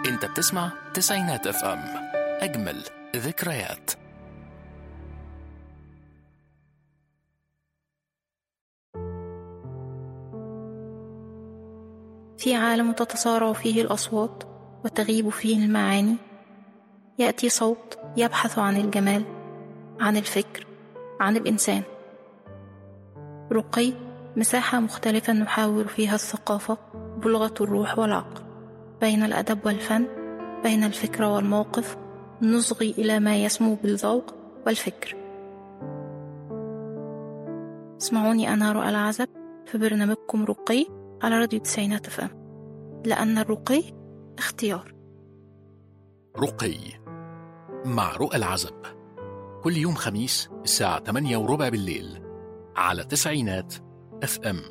انت بتسمع تسعينات اف ام اجمل ذكريات في عالم تتصارع فيه الأصوات وتغيب فيه المعاني يأتي صوت يبحث عن الجمال عن الفكر عن الإنسان رقي مساحة مختلفة نحاور فيها الثقافة بلغة الروح والعقل بين الأدب والفن بين الفكرة والموقف نصغي إلى ما يسمو بالذوق والفكر اسمعوني أنا رؤى العزب في برنامجكم رقي على راديو تسعينات اف ام لأن الرقي اختيار رقي مع رؤى العزب كل يوم خميس الساعة 8 وربع بالليل على تسعينات اف ام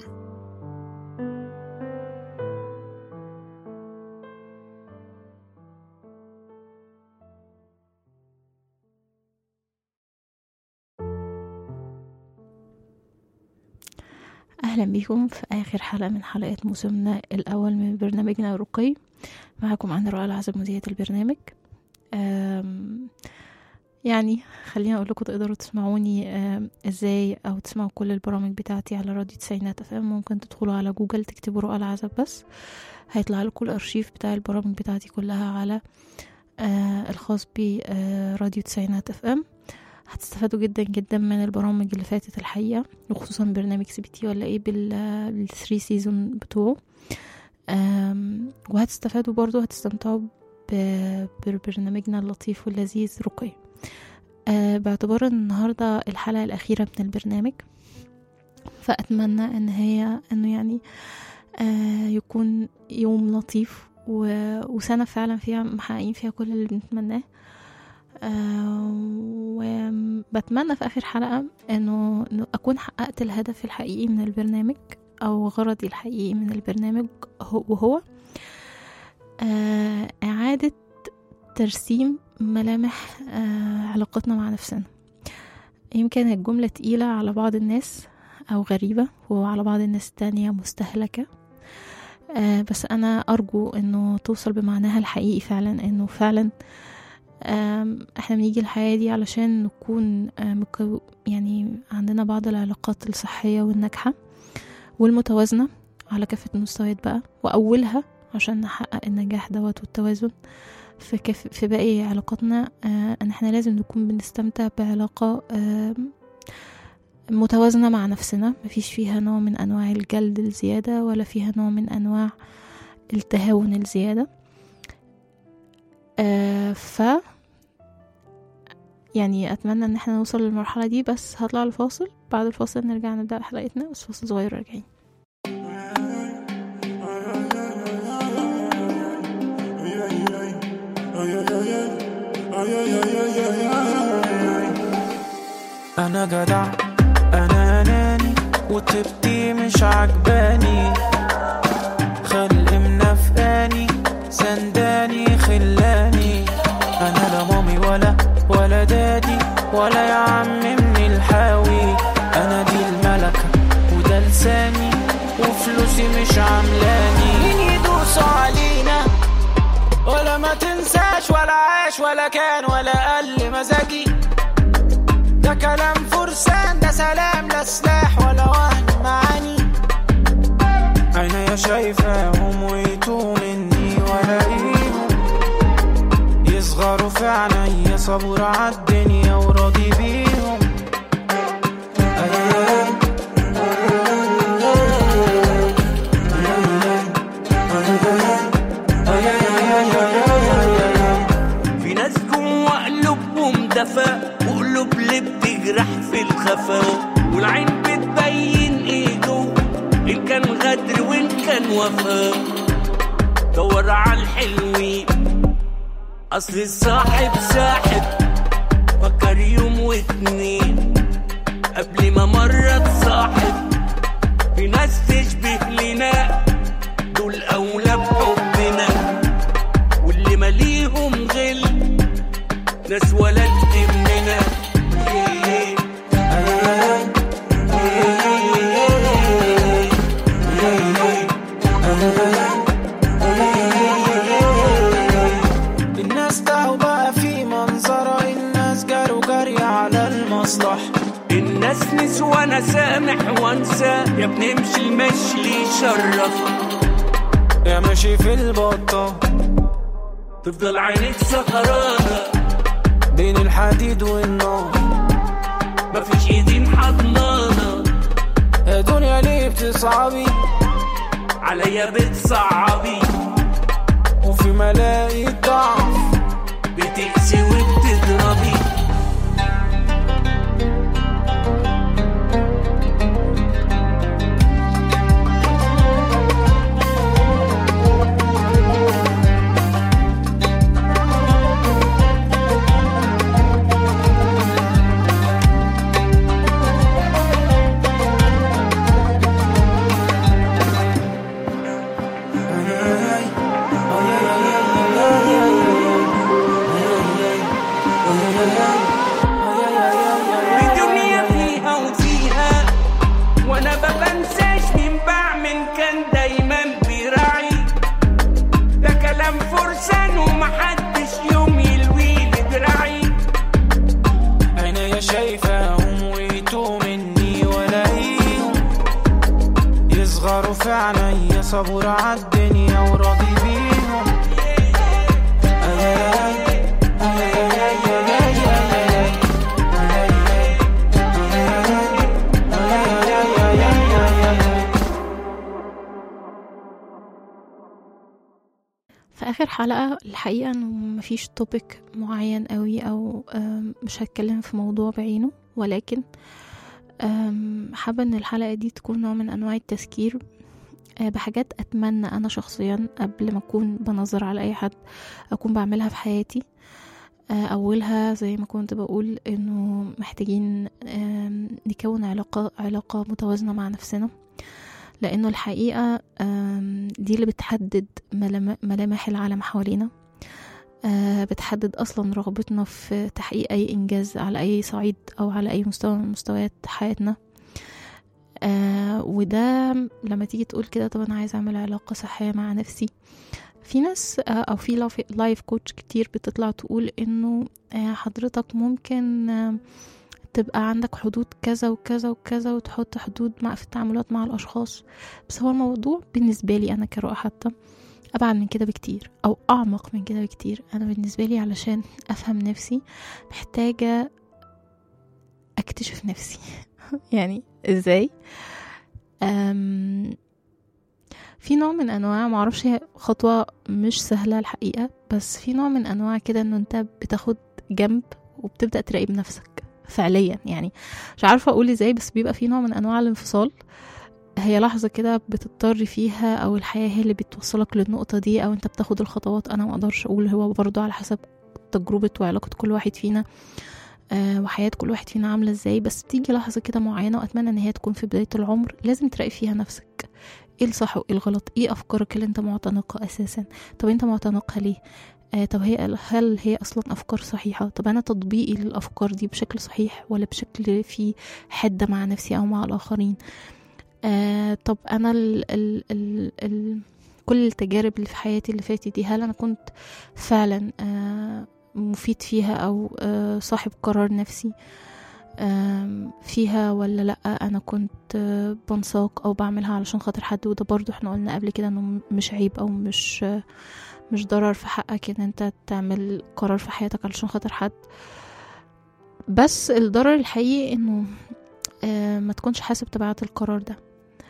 أهلا بكم في آخر حلقة من حلقات موسمنا الأول من برنامجنا الرقي معكم أنا رؤى العزب مذيعة البرنامج أم، يعني خليني أقول لكم تقدروا تسمعوني أم، إزاي أو تسمعوا كل البرامج بتاعتي على راديو تسعينات اف ام ممكن تدخلوا على جوجل تكتبوا رؤى العزب بس هيطلع لكم الأرشيف بتاع البرامج بتاعتي كلها على آه الخاص براديو تسعينات اف ام هتستفادوا جدا جدا من البرامج اللي فاتت الحقيقة وخصوصا برنامج سي بي تي ولا ايه بال- بالثري سيزون بتوعه أم، وهتستفادوا برضو هتستمتعوا ب- ببرنامجنا اللطيف واللذيذ رقي أه باعتبار ان النهاردة الحلقة الأخيرة من البرنامج فأتمنى ان هي انه يعني أه يكون يوم لطيف و- وسنة فعلا فيها محققين فيها كل اللي بنتمناه آه، وبتمنى في آخر حلقة إنه إنه أكون حققت الهدف الحقيقي من البرنامج أو غرضي الحقيقي من البرنامج هو- وهو آه، إعادة ترسيم ملامح آه، علاقتنا مع نفسنا يمكن الجملة تقيلة على بعض الناس أو غريبة وعلى بعض الناس التانية مستهلكة آه، بس أنا أرجو إنه توصل بمعناها الحقيقي فعلا إنه فعلا آم، احنا بنيجي الحياة دي علشان نكون آم، مكو- يعني عندنا بعض العلاقات الصحية والناجحة والمتوازنة على كافة المستويات بقى وأولها عشان نحقق النجاح دوت والتوازن في كف في باقي علاقاتنا آه، ان احنا لازم نكون بنستمتع بعلاقة آم، متوازنة مع نفسنا مفيش فيها نوع من أنواع الجلد الزيادة ولا فيها نوع من أنواع التهاون الزيادة آه ف يعني اتمنى ان احنا نوصل للمرحله دي بس هطلع الفاصل بعد الفاصل نرجع نبدا حلقتنا بس فاصل صغير راجعين انا جدع انا اناني وطيبتي مش عجباني خلق منافقاني سنداني خلاني انا لا مامي ولا ولا دادي ولا يا عم من الحاوي انا دي الملكة وده لساني وفلوسي مش عاملاني مين يدوس علينا ولا ما تنساش ولا عاش ولا كان ولا قل مزاجي ده كلام فرسان ده سلام لا سلاح ولا وهن معاني عينيا شايفاهم ويتوه مني ولاقيهم يصغروا في عينيا صبور عالدنيا وراضي بيهم في ناس جوا قلوبهم دفا وقلوب اللي بتجرح في الخفا والعين بتبين ايه جوا ان كان غدر وان كان وفا دور على الحلوين اصل الصاحب ساحب فكر يوم واتنين قبل ما مرة تصاحب في ناس تشبه لنا دول اولى بحبنا واللي ماليهم غل ناس ولا تهمنا اسامح وانسى يا بنمشي المشي اللي يشرفك يا ماشي في البطة تفضل عينيك سهرانة بين الحديد والنار مفيش ايدي محضنانة يا دنيا ليه بتصعبي عليا بتصعبي وفي ملاقي ضعف بتقسي وبتضربي الدنيا فيها وفيها وانا ما بنساش مين بعمل كان دايما بيراعي ده كلام فرسان ومحدش يوم يلوي لي دراعي عينيا شايفاهم ويتوه مني ولاقيهم يصغروا في عينيا صبور عالدنيا وراضي بيهم في آخر حلقة الحقيقة إنه مفيش توبيك معين قوي أو آم، مش هتكلم في موضوع بعينه ولكن آم، حابة إن الحلقة دي تكون نوع من أنواع التذكير آه، بحاجات أتمنى أنا شخصيا قبل ما أكون بنظر على أي حد أكون بعملها في حياتي آه، أولها زي ما كنت بقول إنه محتاجين آم، نكون علاقة علاقة متوازنة مع نفسنا لأنه الحقيقة آم، دي اللي بتحدد ملام- ملامح العالم حوالينا آه، بتحدد أصلا رغبتنا في تحقيق أي إنجاز على أي صعيد أو على أي مستوى من مستويات حياتنا آه، وده لما تيجي تقول كده طب أنا عايزة أعمل علاقة صحية مع نفسي في ناس آه، أو في لايف- لايف كوتش كتير بتطلع تقول إنه آه، حضرتك ممكن آه، تبقى عندك حدود كذا وكذا وكذا وتحط حدود مع في التعاملات مع الأشخاص بس هو الموضوع بالنسبة لي أنا كرؤى حتى أبعد من كده بكتير أو أعمق من كده بكتير أنا بالنسبة لي علشان أفهم نفسي محتاجة أكتشف نفسي يعني إزاي أم في نوع من أنواع معرفش هي خطوة مش سهلة الحقيقة بس في نوع من أنواع كده إنه أنت بتاخد جنب وبتبدأ تراقب نفسك فعليا يعني مش عارفة أقول إزاي بس بيبقى في نوع من أنواع الانفصال هي لحظة كده بتضطر فيها أو الحياة هي اللي بتوصلك للنقطة دي أو أنت بتاخد الخطوات أنا ما أقدرش أقول هو برضو على حسب تجربة وعلاقة كل واحد فينا آه وحياة كل واحد فينا عاملة ازاي بس بتيجي لحظة كده معينة وأتمنى إن هي تكون في بداية العمر لازم تراقب فيها نفسك ايه الصح وايه الغلط ايه أفكارك اللي انت معتنقها أساسا طب انت معتنقها ليه آه طب هي هل هي أصلا أفكار صحيحة طب أنا تطبيقي للأفكار دي بشكل صحيح ولا بشكل فيه حدة مع نفسي أو مع الآخرين آه طب انا ال ال ال ال كل التجارب اللي في حياتي اللي فاتت دي هل انا كنت فعلا آه مفيد فيها او آه صاحب قرار نفسي آم، فيها ولا لا انا كنت آه، بنساق او بعملها علشان خاطر حد وده برضو احنا قلنا قبل كده انه م- مش عيب او مش آه، مش ضرر في حقك ان انت تعمل قرار في حياتك علشان خاطر حد بس الضرر الحقيقي انه آه، ما تكونش حاسب تبعات القرار ده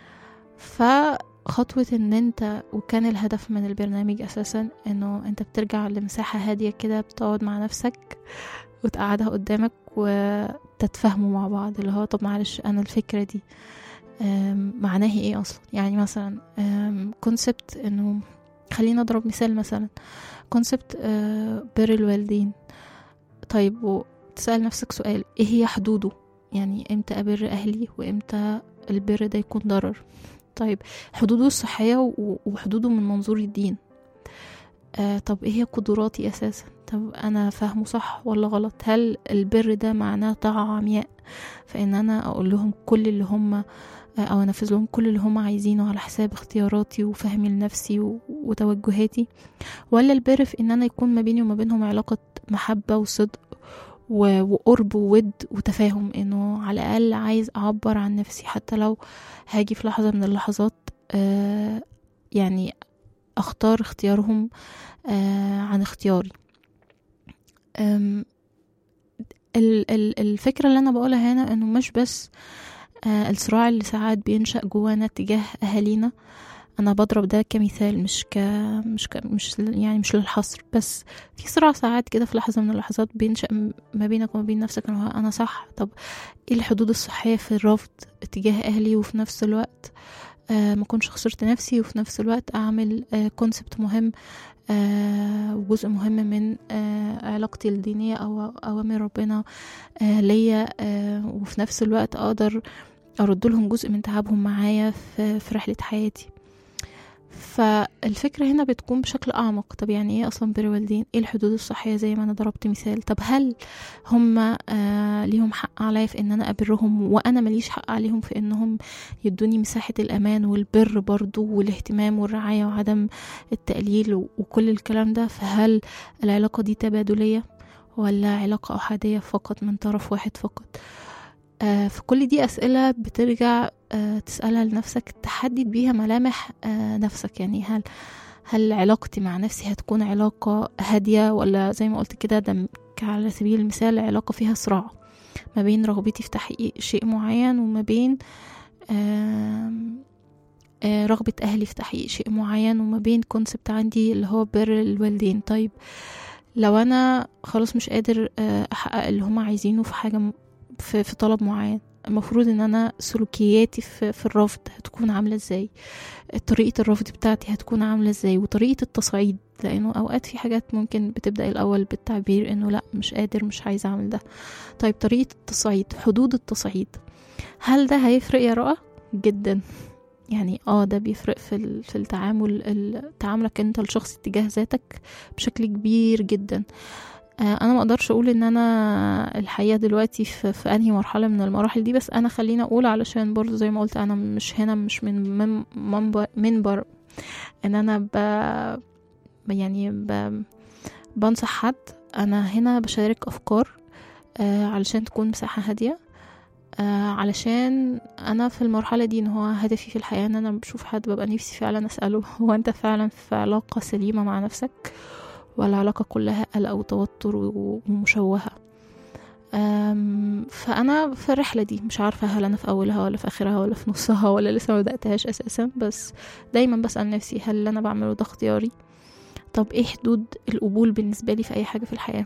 فخطوة ان انت وكان الهدف من البرنامج اساسا انه انت بترجع لمساحة هادية كده بتقعد مع نفسك وتقعدها قدامك وتتفاهموا مع بعض اللي هو طب معلش انا الفكرة دي آم، معناها ايه اصلا يعني مثلا كونسبت انه خلينا اضرب مثال مثلا كونسبت بر الوالدين طيب وتسأل نفسك سؤال ايه هي حدوده يعني امتى ابر اهلي وامتى البر ده يكون ضرر طيب حدوده الصحية و- وحدوده من منظور الدين آه طب ايه هي قدراتي اساسا طب انا فاهمه صح ولا غلط هل البر ده معناه طاعة عمياء فان انا اقول لهم كل اللي هم آه، او انفذ لهم كل اللي هم عايزينه على حساب اختياراتي وفهمي لنفسي و- وتوجهاتي ولا البر في ان انا يكون ما بيني وما بينهم علاقة محبة وصدق و- وقرب وود وتفاهم انه على الاقل عايز اعبر عن نفسي حتى لو هاجي في لحظة من اللحظات آه يعني اختار اختيارهم آه عن اختياري أم، ال- ال- الفكرة اللي أنا بقولها هنا إنه مش بس آه، الصراع اللي ساعات بينشأ جوانا تجاه أهالينا أنا بضرب ده كمثال مش ك مش ك مش يعني مش للحصر بس في صراع ساعات كده في لحظة من اللحظات بينشأ م- ما بينك وما بين نفسك إنه أنا صح طب إيه الحدود الصحية في الرفض تجاه أهلي وفي نفس الوقت آه ما كنتش خسرت نفسي وفي نفس الوقت أعمل كونسبت مهم آه وجزء مهم من آه علاقتي الدينية أو أوامر ربنا آه ليا آه وفي نفس الوقت أقدر أرد لهم جزء من تعبهم معايا في, في رحلة حياتي فالفكرة هنا بتكون بشكل أعمق طب يعني إيه أصلا بر والدين إيه الحدود الصحية زي ما أنا ضربت مثال طب هل هم آه ليهم حق عليا في إن أنا أبرهم وأنا ماليش حق عليهم في إنهم يدوني مساحة الأمان والبر برضو والاهتمام والرعاية وعدم التقليل و- وكل الكلام ده فهل العلاقة دي تبادلية ولا علاقة أحادية فقط من طرف واحد فقط آه فكل دي أسئلة بترجع آه تسألها لنفسك تحدد بيها ملامح آه نفسك يعني هل هل علاقتي مع نفسي هتكون علاقة هادية ولا زي ما قلت كده ده م- على سبيل المثال علاقة فيها صراع ما بين رغبتي في تحقيق شيء معين وما بين آم، آه، رغبة أهلي في تحقيق شيء معين وما بين كونسبت عندي اللي هو بر الوالدين طيب لو أنا خلاص مش قادر آه، أحقق اللي هما عايزينه في حاجة م- في, في طلب معين المفروض ان انا سلوكياتي في, في الرفض هتكون عامله ازاي طريقه الرفض بتاعتي هتكون عامله ازاي وطريقه التصعيد لانه اوقات في حاجات ممكن بتبدا الاول بالتعبير انه لا مش قادر مش عايز اعمل ده طيب طريقه التصعيد حدود التصعيد هل ده هيفرق يا رؤى جدا يعني اه ده بيفرق في ال- في التعامل ال- تعاملك انت الشخصي تجاه ذاتك بشكل كبير جدا آه، انا ما اقدرش اقول ان انا الحقيقه دلوقتي في, في انهي مرحله من المراحل دي بس انا خليني اقول علشان برضو زي ما قلت انا مش هنا مش من من- منبر منبر ان انا ب يعني ب بنصح حد انا هنا بشارك افكار آه، علشان تكون مساحه هاديه آه، علشان انا في المرحله دي ان هو هدفي في الحياه ان انا بشوف حد ببقى نفسي فعلا اساله هو انت فعلا في علاقه سليمه مع نفسك ولا علاقه كلها قلق وتوتر و- ومشوهه أم، فانا في الرحله دي مش عارفه هل انا في اولها ولا في اخرها ولا في نصها ولا لسه ما بداتهاش اساسا بس دايما بسال نفسي هل اللي انا بعمله ده اختياري طب ايه حدود القبول بالنسبه لي في اي حاجه في الحياه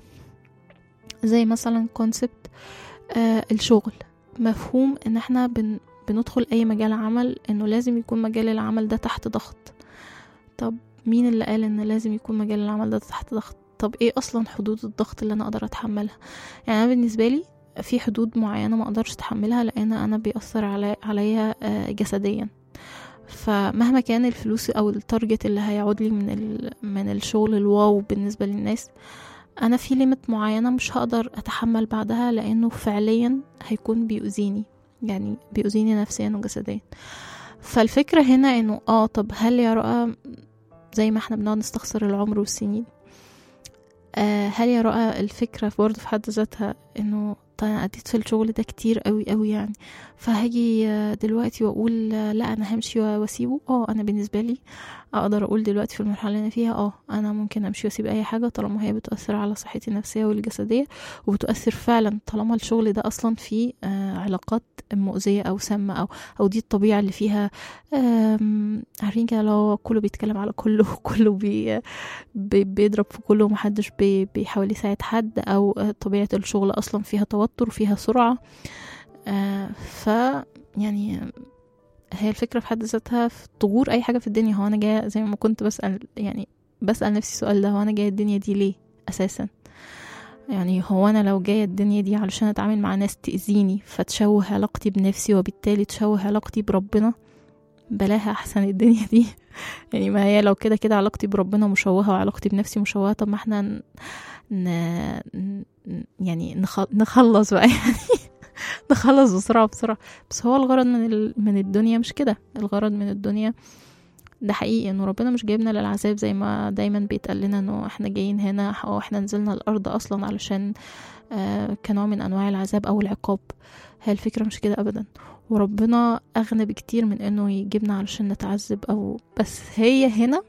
زي مثلا كونسبت آه الشغل مفهوم ان احنا بن بندخل اي مجال عمل انه لازم يكون مجال العمل ده تحت ضغط طب مين اللي قال ان لازم يكون مجال العمل ده تحت ضغط طب ايه اصلا حدود الضغط اللي انا اقدر اتحملها يعني انا بالنسبه لي في حدود معينه ما اقدرش اتحملها لان انا بيأثر علي عليا آه، جسديا فمهما كان الفلوس او التارجت اللي هيعود لي من ال... من الشغل الواو بالنسبه للناس انا في ليميت معينه مش هقدر اتحمل بعدها لانه فعليا هيكون بيؤذيني يعني بيؤذيني نفسيا وجسديا فالفكره هنا انه اه طب هل يا رؤى زي ما احنا بنقعد نستخسر العمر والسنين آه هل يا رؤى الفكرة برضه في حد ذاتها انه طيب انا اديت في الشغل ده كتير قوي قوي يعني فهاجي آه، دلوقتي واقول آه، لا انا همشي واسيبه اه انا بالنسبة لي اقدر اقول دلوقتي في المرحلة اللي انا فيها اه انا ممكن امشي واسيب اي حاجة طالما هي بتأثر على صحتي النفسية والجسدية وبتؤثر فعلا طالما الشغل ده اصلا فيه آه علاقات مؤذية او سامة او او دي الطبيعة اللي فيها آم، عارفين كده لو كله بيتكلم على كله وكله بي بي- بيضرب في كله ومحدش بي بيحاول يساعد حد او آه، طبيعة الشغل اصلا فيها توتر وفيها سرعة آه، ف يعني هي الفكرة في حد ذاتها في ظهور اي حاجة في الدنيا هو انا جاية زي ما كنت بسأل يعني بسأل نفسي السؤال ده هو انا جاية الدنيا دي ليه اساسا يعني هو انا لو جاية الدنيا دي علشان اتعامل مع ناس تأذيني فتشوه علاقتي بنفسي وبالتالي تشوه علاقتي بربنا بلاها احسن الدنيا دي يعني ما هي لو كده كده علاقتي بربنا مشوهة وعلاقتي بنفسي مشوهة طب ما احنا ن... ن... ن- يعني نخ... نخلص بقى يعني نخلص بسرعة بسرعة بس هو الغرض من ال... من الدنيا مش كده الغرض من الدنيا ده حقيقي انه ربنا مش جايبنا للعذاب زي ما دايما بيتقال لنا انه احنا جايين هنا او احنا نزلنا الارض اصلا علشان آه، كنوع من أنواع العذاب أو العقاب هي الفكرة مش كده أبدا وربنا أغنى بكتير من إنه يجيبنا علشان نتعذب أو بس هي هنا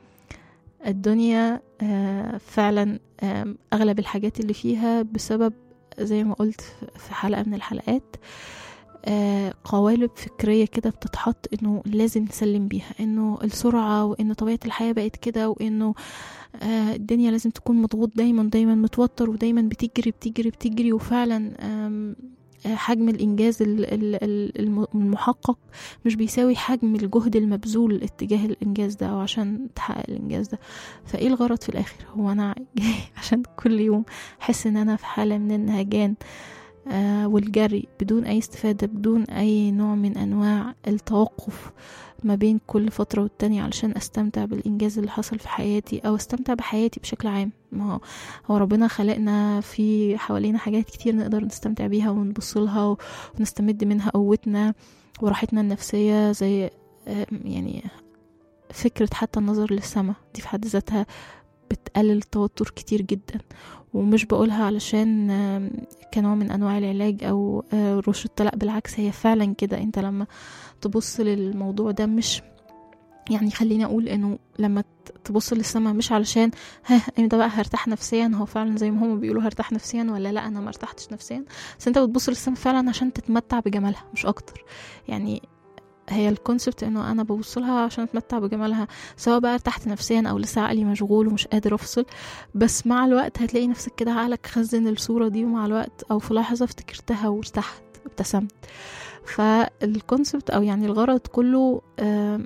الدنيا آه، فعلا آم، أغلب الحاجات اللي فيها بسبب زي ما قلت في حلقة من الحلقات آه، قوالب فكرية كده بتتحط انه لازم نسلم بيها انه السرعة وان طبيعة الحياة بقت كده وانه آه، الدنيا لازم تكون مضغوط دايما دايما متوتر ودايما بتجري بتجري بتجري وفعلا آم، آه، حجم الإنجاز ال- ال- ال- الم- المحقق مش بيساوي حجم الجهد المبذول اتجاه الإنجاز ده أو عشان تحقق الإنجاز ده فإيه الغرض في الآخر هو أنا جاي عشان كل يوم أحس إن أنا في حالة من النهجان آه، والجري بدون أي استفادة بدون أي نوع من أنواع التوقف ما بين كل فترة والتانية علشان أستمتع بالإنجاز اللي حصل في حياتي أو أستمتع بحياتي بشكل عام ما هو هو ربنا خلقنا في حوالينا حاجات كتير نقدر نستمتع بيها ونبص لها ونستمد منها قوتنا وراحتنا النفسية زي آه، يعني فكرة حتى النظر للسماء دي في حد ذاتها بتقلل التوتر كتير جدا ومش بقولها علشان آم، كنوع من انواع العلاج او آه، روشته لا بالعكس هي فعلا كده انت لما تبص للموضوع ده مش يعني خليني اقول انه لما ت- تبص للسما مش علشان ها امتى بقى هرتاح نفسيا هو فعلا زي ما هم بيقولوا هرتاح نفسيا ولا لا انا ما ارتحتش نفسيا بس انت بتبص للسما فعلا عشان تتمتع بجمالها مش اكتر يعني هي الكونسبت انه انا ببص لها عشان اتمتع بجمالها سواء بقى ارتحت نفسيا او لسه عقلي مشغول ومش قادر افصل بس مع الوقت هتلاقي نفسك كده عقلك خزن الصورة دي ومع الوقت او في لحظة افتكرتها وارتحت ابتسمت فالكونسبت او يعني الغرض كله آم،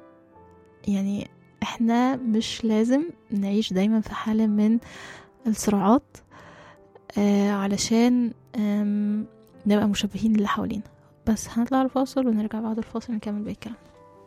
يعني احنا مش لازم نعيش دايما في حالة من الصراعات آه، علشان آم، نبقى مشابهين للي حوالينا بس هنطلع الفاصل ونرجع بعد الفاصل نكمل باقي الكلام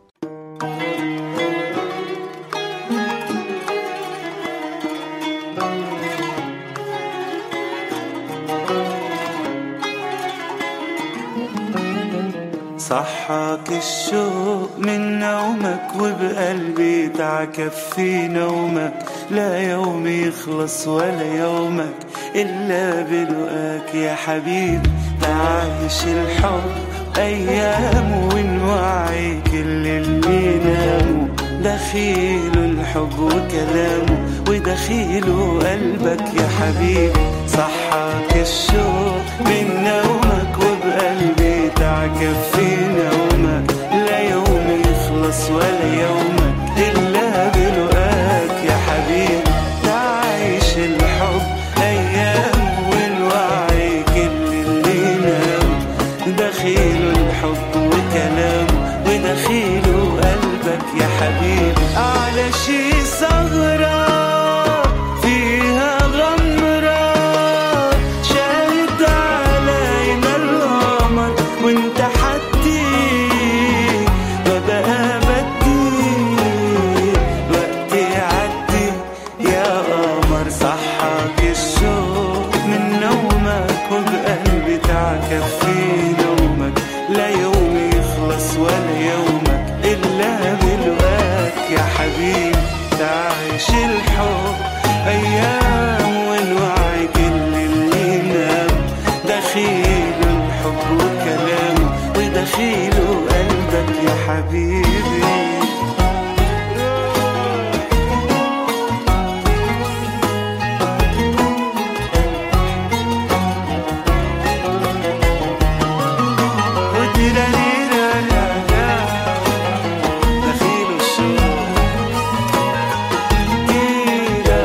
صحاك الشوق من نومك وبقلبي تعكف في نومك لا يوم يخلص ولا يومك إلا بلقاك يا حبيبي تعيش الحب أيام ونوعي كل اللي ناموا دخيل الحب وكلامه ودخيله قلبك يا حبيبي صحاك الشوق من نومك وبقلبي تعكف في نومك لا يوم يخلص ولا يومك إلا بلقاك يا حبيبي تعيش الحب أيام والوعي كل اللي نام دخيله الحب وكلامه ودخيله قلبك يا حبيبي على شي ثغرة فيها غمرة شاهد علينا القمر وانت حدي وبقى بدي وقتي عدي يا قمر صحاك الشوق من نومك وبقلبي تعكف في نومك لا يوم يخلص ولا يومك إلا بلقاك يا حبيبي تعيش الحب أيام والوعي كل اللي نام دخيل الحب وكلامه ودخيله قلبك يا حبيبي وتيراريرارالا، دخيل الشوق تيرا.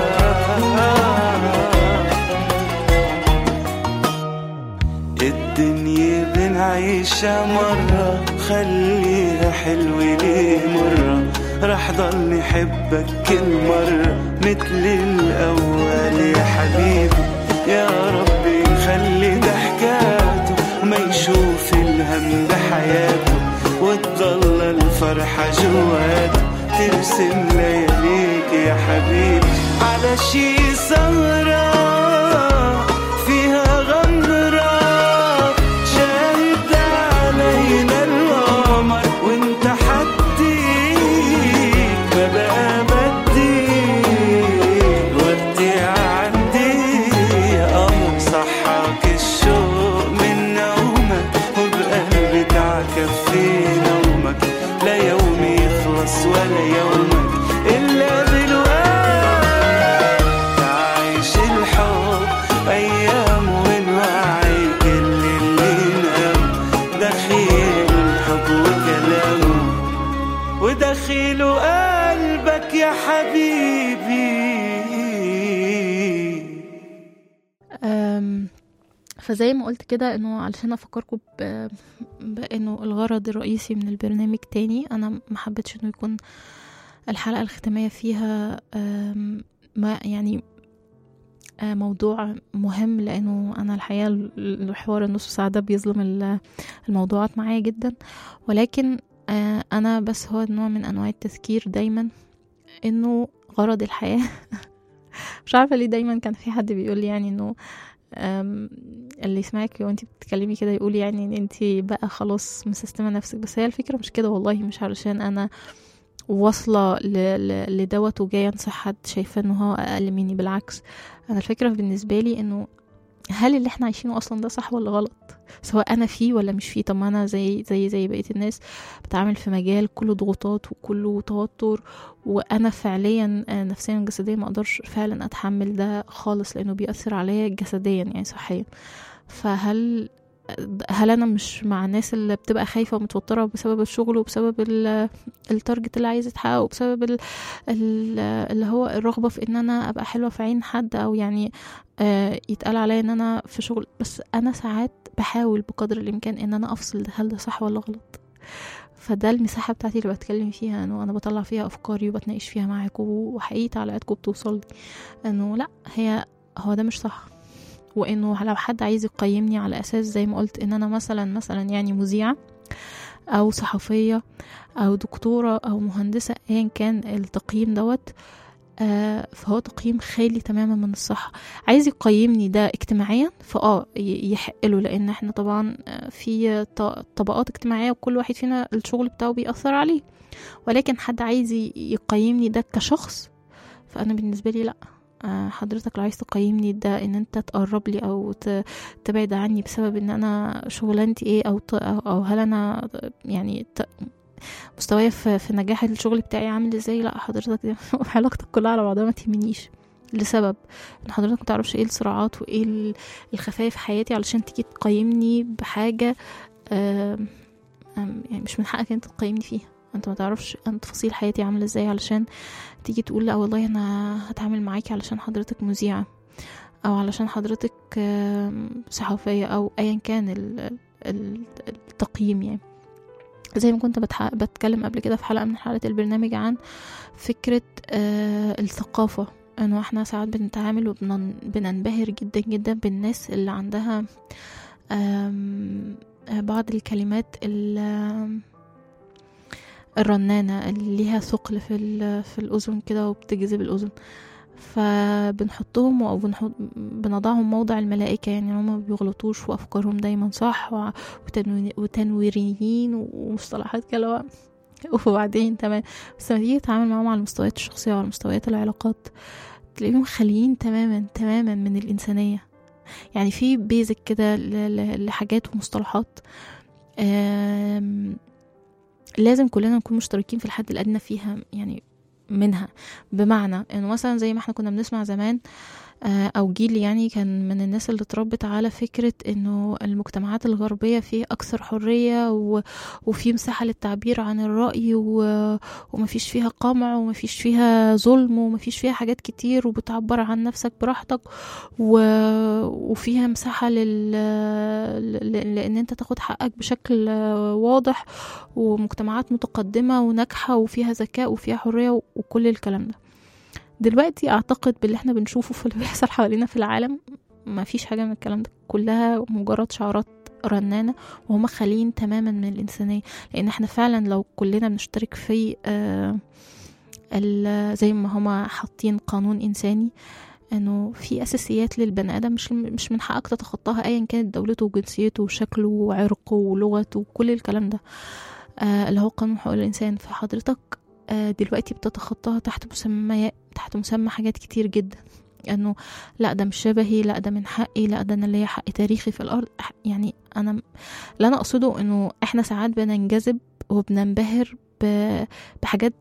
الدنيا بنعيشها مرة خليها حلوة ليه مرة رح ضل نحبك كل مرة مثل الأول يا حبيبي يا ربي خلي ضحكاته ما يشوف الهم بحياته وتضل الفرحة جواته ترسم لياليك يا حبيبي على شي سهرة فيها غمرة شاهد علينا القمر وانت حدي ما بقى بدي وقتي عندي يا قمر صح يوما إلا دلوقتي عايش الحب أيام ونوعي كل اللي نام دخيل الحب وكلامه ودخيله قلبك يا حبيبي أم، فزي ما قلت كده انه علشان افكركم ب- بانه الغرض الرئيسي من البرنامج تاني انا ما حبيتش انه يكون الحلقه الختاميه فيها أم، ما يعني آه، موضوع مهم لانه انا الحقيقه ال- الحوار النص ساعه ده بيظلم ال- الموضوعات معايا جدا ولكن آه، انا بس هو نوع من انواع التذكير دايما انه غرض الحياه مش عارفه ليه دايما كان في حد بيقول لي يعني انه أم، اللي يسمعك وانت بتتكلمي كده يقول يعني ان انت بقى خلاص مسستمه نفسك بس هي الفكره مش كده والله مش علشان انا واصله ل- ل- لدوت وجايه انصح حد شايفه انه هو اقل مني بالعكس انا الفكره بالنسبه لي انه هل اللي احنا عايشينه اصلا ده صح ولا غلط سواء انا فيه ولا مش فيه طب ما انا زي زي زي بقيه الناس بتعامل في مجال كله ضغوطات وكله توتر وانا فعليا آه، نفسيا وجسديا ما اقدرش فعلا اتحمل ده خالص لانه بيأثر عليا جسديا يعني صحيا فهل هل انا مش مع الناس اللي بتبقى خايفه ومتوتره بسبب الشغل وبسبب ال- التارجت اللي عايزه تحققه وبسبب ال- ال- اللي هو الرغبه في ان انا ابقى حلوه في عين حد او يعني آه، يتقال عليا ان انا في شغل بس انا ساعات بحاول بقدر الامكان ان انا افصل ده هل ده صح ولا غلط فده المساحه بتاعتي اللي بتكلم فيها انه انا بطلع فيها افكاري وبتناقش فيها معاكم وحقيقي تعليقاتكم بتوصل لي انه لا هي هو ده مش صح وانه لو حد عايز يقيمني على اساس زي ما قلت ان انا مثلا مثلا يعني مذيعه او صحفيه او دكتوره او مهندسه ايا كان التقييم دوت آه فهو تقييم خالي تماما من الصحة عايز يقيمني ده اجتماعيا فاه ي- يحق له لان احنا طبعا آه، في ط- طبقات اجتماعية وكل واحد فينا الشغل بتاعه بيأثر عليه ولكن حد عايز ي- يقيمني ده كشخص فانا بالنسبة لي لا آه، حضرتك لو عايز تقيمني ده ان انت تقرب لي او ت- تبعد عني بسبب ان انا شغلانتي ايه او ط- او أو هل انا يعني ت- مستواي في, في نجاح الشغل بتاعي عامل ازاي لا حضرتك دي علاقتك كلها على بعضها ما تهمنيش لسبب ان حضرتك متعرفش ايه الصراعات وايه ال- الخفايا في حياتي علشان تيجي تقيمني بحاجة آم، آم، يعني مش من حقك انت تقيمني فيها انت ما تعرفش ان تفاصيل حياتي عامله ازاي علشان تيجي تقول لا والله انا هتعامل معاكي علشان حضرتك مذيعه او علشان حضرتك آم، صحفيه او ايا كان ال- ال- التقييم يعني زي ما كنت بتح... بتكلم قبل كده في حلقة من حلقات البرنامج عن فكرة آه الثقافة انه احنا ساعات بنتعامل وبننبهر جدا جدا بالناس اللي عندها آم، آه، بعض الكلمات ال- الرنانة اللي ليها ثقل في, ال- في الأذن كده وبتجذب الأذن فبنحطهم او بنحط بنضعهم موضع الملائكة يعني هما ما بيغلطوش وأفكارهم دايما صح وع- وتنوين- وتنويريين ومصطلحات كده اللي هو وبعدين تمام بس لما تيجي تتعامل معاهم على المستويات الشخصية وعلى مستويات العلاقات تلاقيهم خاليين تماما تماما من الإنسانية يعني في بيزك كده ل- ل- لحاجات ومصطلحات آم، لازم كلنا نكون مشتركين في الحد الأدنى فيها يعني منها بمعنى انه مثلا زي ما احنا كنا بنسمع زمان آه، او جيل يعني كان من الناس اللي اتربت على فكرة انه المجتمعات الغربية فيه اكثر حرية و... وفي مساحة للتعبير عن الرأي و... ومفيش فيها قمع ومفيش فيها ظلم ومفيش فيها حاجات كتير وبتعبر عن نفسك براحتك و... وفيها مساحة لل... ل... لان انت تاخد حقك بشكل آه، واضح ومجتمعات متقدمة وناجحة وفيها ذكاء وفيها حرية وكل الكلام ده دلوقتي اعتقد باللي احنا بنشوفه في اللي بيحصل حوالينا في العالم ما فيش حاجة من الكلام ده كلها مجرد شعارات رنانة وهم خاليين تماما من الإنسانية لأن احنا فعلا لو كلنا بنشترك في آه ال- زي ما هما حاطين قانون إنساني انه في اساسيات للبني ادم مش مش من حقك تتخطاها ايا كانت دولته وجنسيته وشكله وعرقه ولغته وكل الكلام ده آه اللي هو قانون حقوق الانسان فحضرتك آه دلوقتي بتتخطاها تحت مسمى تحت مسمى حاجات كتير جدا انه لا ده مش شبهي لا ده من حقي لا ده انا ليا حق تاريخي في الارض أح- يعني انا اللي انا اقصده انه احنا ساعات بننجذب وبننبهر ب- بحاجات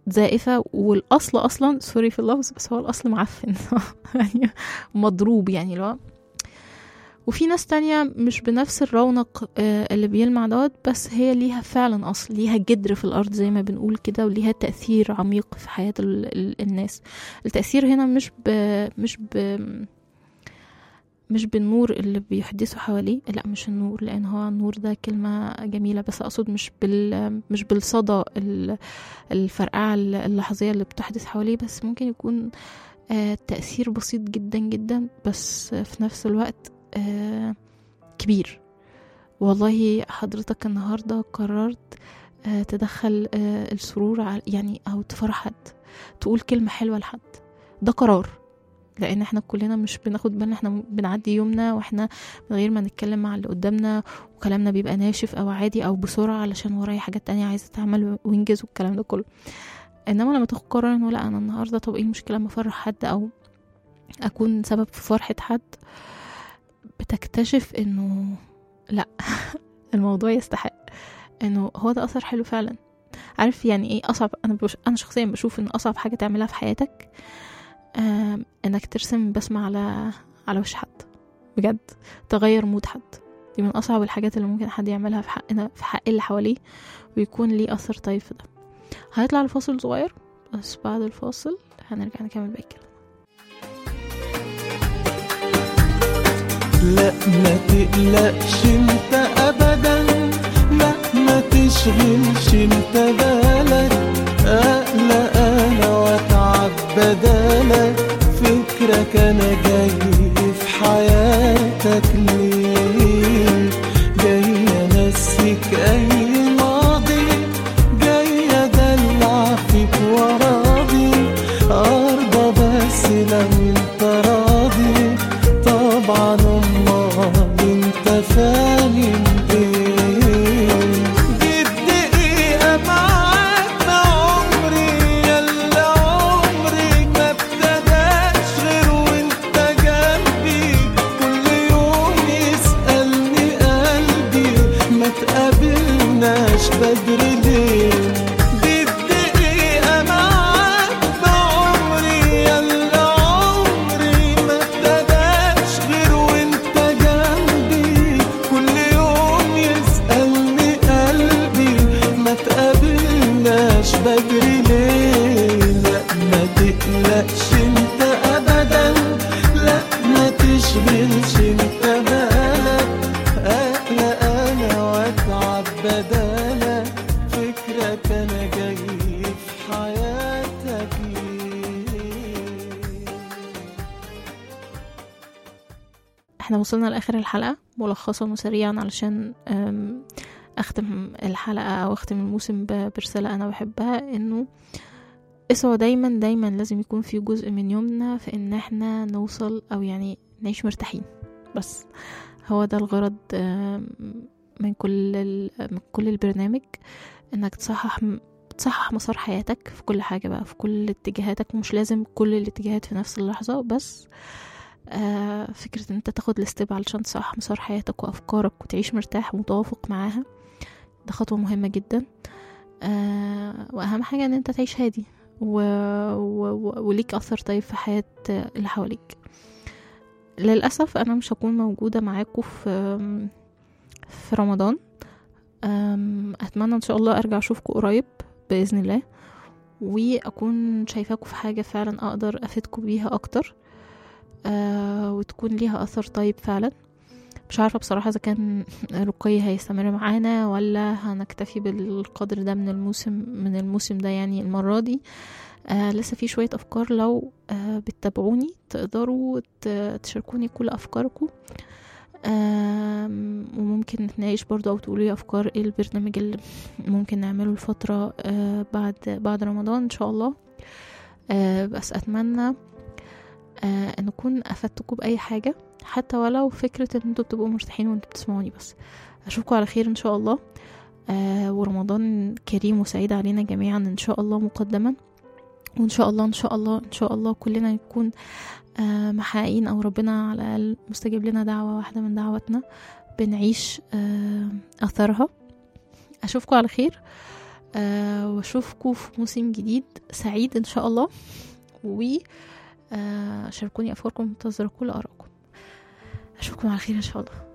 زائفة والأصل أصلا سوري في اللفظ بس هو الأصل معفن يعني مضروب يعني لو وفي ناس تانية مش بنفس الرونق آه، اللي بيلمع دوت بس هي ليها فعلا أصل ليها جدر في الأرض زي ما بنقول كده وليها تأثير عميق في حياة ال- ال- الناس التأثير هنا مش ب مش ب مش بالنور اللي بيحدثه حواليه لا مش النور لان هو النور ده كلمة جميلة بس اقصد مش بال مش بالصدى ال- الفرقعة اللحظية اللي بتحدث حواليه بس ممكن يكون آه، تأثير بسيط جدا جدا بس في نفس الوقت آه، كبير والله حضرتك النهاردة قررت آه، تدخل آه، السرور على- يعني أو تفرح حد تقول كلمة حلوة لحد ده قرار لان احنا كلنا مش بناخد بالنا احنا بنعدي يومنا واحنا من غير ما نتكلم مع اللي قدامنا وكلامنا بيبقى ناشف او عادي او بسرعه علشان ورايا حاجات تانية عايزه تعمل وينجز والكلام ده كله انما لما تاخد قرار انه لا انا النهارده طب ايه المشكله لما افرح حد او اكون سبب في فرحه حد بتكتشف انه لا الموضوع يستحق انه هو ده اثر حلو فعلا عارف يعني ايه اصعب انا بش... انا شخصيا بشوف ان اصعب حاجه تعملها في حياتك آم، انك ترسم بسمة على على وش حد بجد تغير مود حد دي من اصعب الحاجات اللي ممكن حد يعملها في حقنا في حق اللي حواليه ويكون ليه اثر طيب في ده هنطلع لفاصل صغير بس بعد الفاصل هنرجع نكمل باقي الكلام لا ما تقلقش انت ابدا لا ما تشغلش انت بالك اقلق انا واتعب بدالك فكرك انا جاي في حياتك ليه جاي انسيك اي ماضي جاي ادلع فيك وراضي ارضى بس لو انت راضي طبعا امال انت فاهم ايه دي الدقيقة معاك ما عمري يلا عمري ما ابتداش غير وانت جنبي كل يوم يسألني قلبي ما تقابلناش بدري ليه دي الدقيقة معاك بعمري يلا عمري ما ابتداش غير وانت جنبي كل يوم يسألني قلبي ما تقابلناش بجري ليه لا ما تقلقش انت ابدا لا ما تشغلش انت بالك اقلق انا واتعب بدالك فكرك انا جاي في حياتك ليه احنا وصلنا لاخر الحلقه ملخصا وسريعا علشان أم، اختم الحلقه او اختم الموسم ب- برساله انا بحبها انه اسعوا دايما دايما لازم يكون في جزء من يومنا في ان احنا نوصل او يعني نعيش مرتاحين بس هو ده الغرض أم، من كل ال- من كل البرنامج انك تصحح تصحح مسار حياتك في كل حاجة بقى في كل اتجاهاتك ومش لازم كل الاتجاهات في نفس اللحظة بس آه فكرة ان انت تاخد الستيب علشان تصحح مسار حياتك وافكارك وتعيش مرتاح ومتوافق معاها ده خطوة مهمة جدا آه واهم حاجة ان انت تعيش هادي و... و... و... وليك اثر طيب في حياة اللي حواليك للأسف أنا مش هكون موجودة معاكم في في رمضان أم، أتمنى إن شاء الله أرجع أشوفكم قريب بإذن الله وأكون شايفاكم في حاجة فعلا أقدر أفيدكم بيها أكتر أه وتكون ليها أثر طيب فعلا مش عارفة بصراحة إذا كان رقي هيستمر معانا ولا هنكتفي بالقدر ده من الموسم من الموسم ده يعني المرة دي آه لسه في شوية أفكار لو آه بتتابعوني تقدروا ت- تشاركوني كل أفكاركم آم، وممكن نتناقش برضو أو تقولي أفكار إيه البرنامج اللي ممكن نعمله الفترة آه بعد بعد رمضان إن شاء الله آه بس أتمنى آه أن أكون أفدتكم بأي حاجة حتى ولو فكرة أن انتوا بتبقوا مرتاحين وانتوا بتسمعوني بس أشوفكم على خير إن شاء الله آه ورمضان كريم وسعيد علينا جميعا إن شاء الله مقدما وإن شاء الله إن شاء الله إن شاء الله كلنا نكون آه محققين أو ربنا على الأقل مستجيب لنا دعوة واحدة من دعواتنا بنعيش آه أثرها أشوفكم على خير آه واشوفكم في موسم جديد سعيد ان شاء الله و آه شاركوني افكاركم منتظره كل ارائكم اشوفكم على خير ان شاء الله